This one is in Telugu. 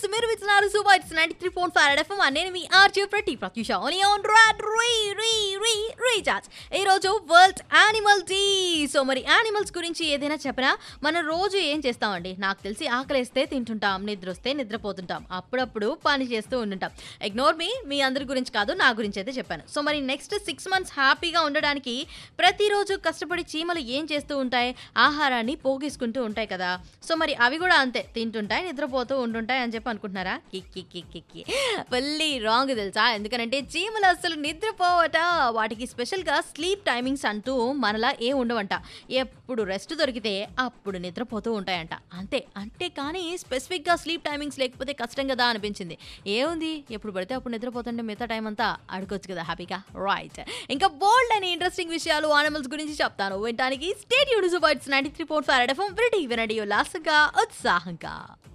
మీరు విచ్చినారు super it's ninety three phone five FM నేను మీ ఆర్జే ప్రతి ప్రత్యూష ఓన్లీ ఆన్ రాడ్ రీ రీ రీ రీఛార్జ్ ఈ రోజు వరల్డ్ యానిమల్ డే సో మరి యానిమల్స్ గురించి ఏదైనా చెప్పనా మనం రోజు ఏం చేస్తామండి నాకు తెలిసి ఆకలేస్తే తింటుంటాం నిద్ర వస్తే నిద్రపోతుంటాం అప్పుడప్పుడు పని చేస్తూ ఉంటుంటాం ఇగ్నోర్ మీ మీ అందరి గురించి కాదు నా గురించి అయితే చెప్పాను సో మరి నెక్స్ట్ సిక్స్ మంత్స్ హ్యాపీగా ఉండడానికి ప్రతిరోజు కష్టపడి చీమలు ఏం చేస్తూ ఉంటాయి ఆహారాన్ని పోగేసుకుంటూ ఉంటాయి కదా సో మరి అవి కూడా అంతే తింటుంటాయి నిద్రపోతూ ఉంటుంటాయి అని చెప్పి అనుకుంటున్నారా కిక్కి కిక్కి ఫుల్లీ రాంగ్ తెలుసా ఎందుకంటే చీమలు అసలు నిద్రపోవట వాటికి స్పెషల్గా స్లీప్ టైమింగ్స్ అంటూ మనలా ఏ ఉండవంట ఎప్పుడు రెస్ట్ దొరికితే అప్పుడు నిద్రపోతూ ఉంటాయంట అంతే అంటే కానీ స్పెసిఫిక్గా స్లీప్ టైమింగ్స్ లేకపోతే కష్టం కదా అనిపించింది ఏముంది ఎప్పుడు పడితే అప్పుడు నిద్రపోతుంటే మిగతా టైం అంతా అడుకోవచ్చు కదా హ్యాపీగా రైట్ ఇంకా బోల్డ్ అని ఇంట్రెస్టింగ్ విషయాలు ఆనిమల్స్ గురించి చెప్తాను వినడానికి స్టేట్ యూనిస్ ninety three point five FM వినడి వినడి ఉల్లాసంగా ఉత్సాహంగా